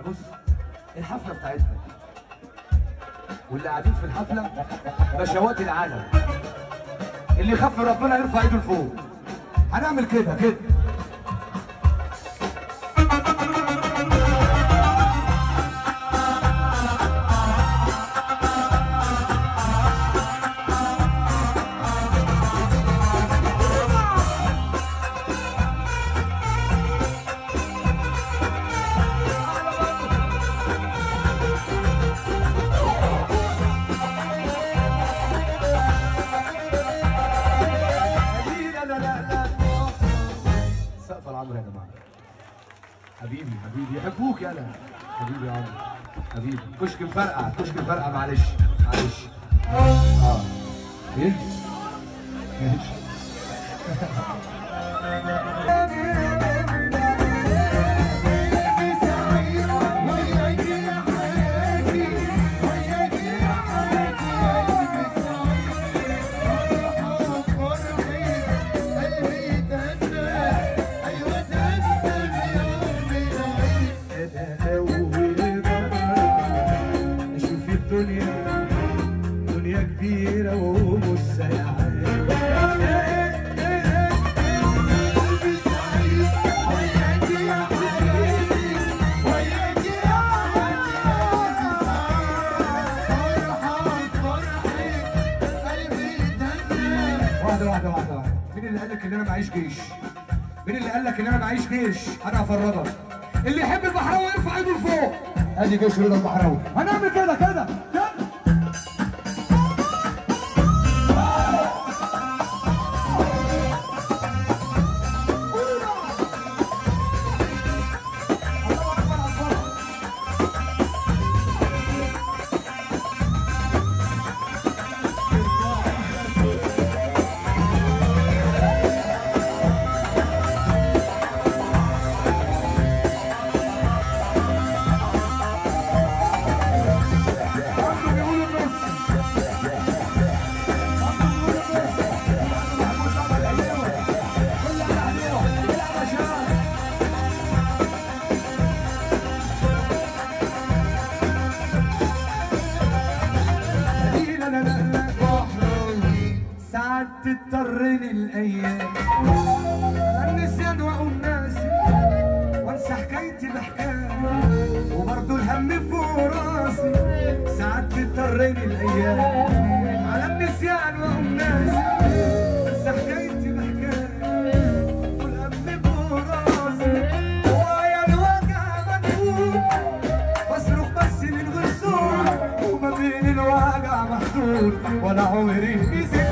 بص الحفله بتاعتنا واللي قاعدين في الحفله بشوات العالم اللي يخاف من ربنا يرفع ايده لفوق هنعمل كده كده لا لا لا لا سقف العمر يا جماعه حبيبي حبيبي يحبوك يالا حبيبي يا عمرو حبيبي كشك مفرقع كشك مفرقع معلش معلش اه ايه ماشي انا اول مره اشوف الدنيا دنيا كبيره ومش سايعه واحدة واحدة واحدة واحدة مين اللي قال لك ان انا معيش جيش؟ مين اللي قال لك ان انا معيش جيش؟ انا هفرضك اللي يحب البحراوي يرفع ايده لفوق ادي جيش رضا البحراوي هنعمل كده كده كده لا لا لا لا ساعات تضطرني الايام النسيان واقوم ناسي وانسى حكايتي بحكايه وبرضه الهم فوق راسي ساعات تضطرني الايام على النسيان واقوم ناسي وانسى حكايتي بحكايه والهم فوق راسي ويا الوجع مكتوب بصرخ بس من غير صوت وما بين الوجع محدود ولا عمري نسيت